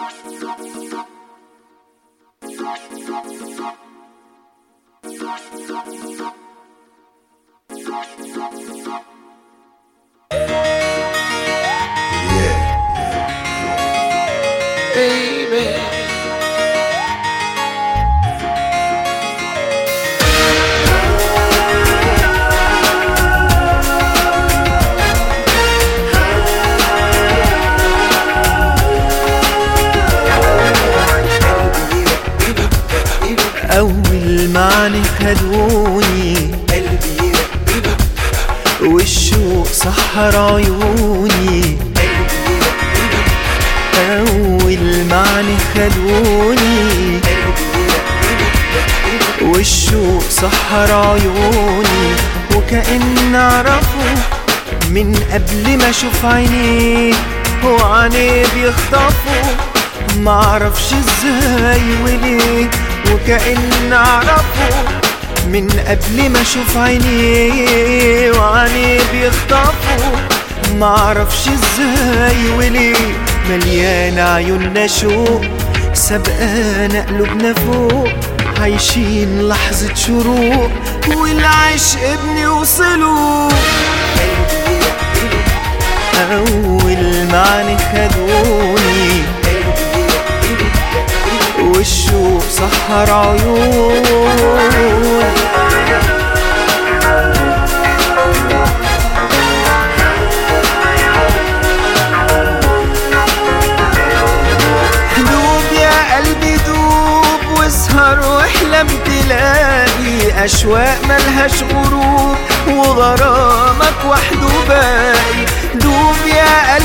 baby. أول معني خدوني قلبي والشوق سحر عيوني أول معني خدوني والشوق سحر عيوني وكأن أعرفه من قبل ما أشوف عينيه وعينيه بيخطفوا معرفش ازاي وليه وكأن أعرفه من قبل ما أشوف عينيه وعينيه بيخطفوا معرفش ازاي وليه مليان عيوننا شوق سبقانا قلوبنا فوق عايشين لحظة شروق والعشق بنوصله أول معني خدوني والشوق سحر عيون دوب يا قلبي دوب واسهر واحلم تلاقي أشواق ملهاش غروب وغرامك وحده باقي